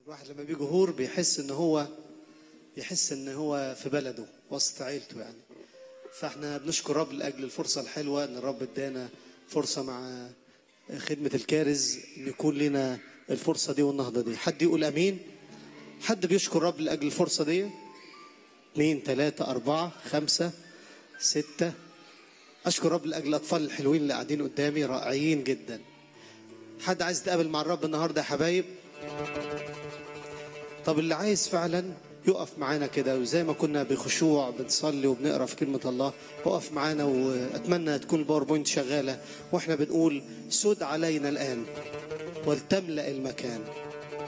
الواحد لما بيجي هور بيحس ان هو بيحس ان هو في بلده وسط عيلته يعني فاحنا بنشكر رب لاجل الفرصه الحلوه ان الرب ادانا فرصه مع خدمه الكارز ان يكون لنا الفرصه دي والنهضه دي حد يقول امين حد بيشكر رب لاجل الفرصه دي اثنين ثلاثة أربعة خمسة ستة أشكر رب لأجل الأطفال الحلوين اللي قاعدين قدامي رائعين جدا حد عايز يتقابل مع الرب النهاردة يا حبايب طب اللي عايز فعلا يقف معانا كده وزي ما كنا بخشوع بنصلي وبنقرا في كلمه الله اقف معانا واتمنى تكون الباوربوينت شغاله واحنا بنقول سد علينا الان ولتملا المكان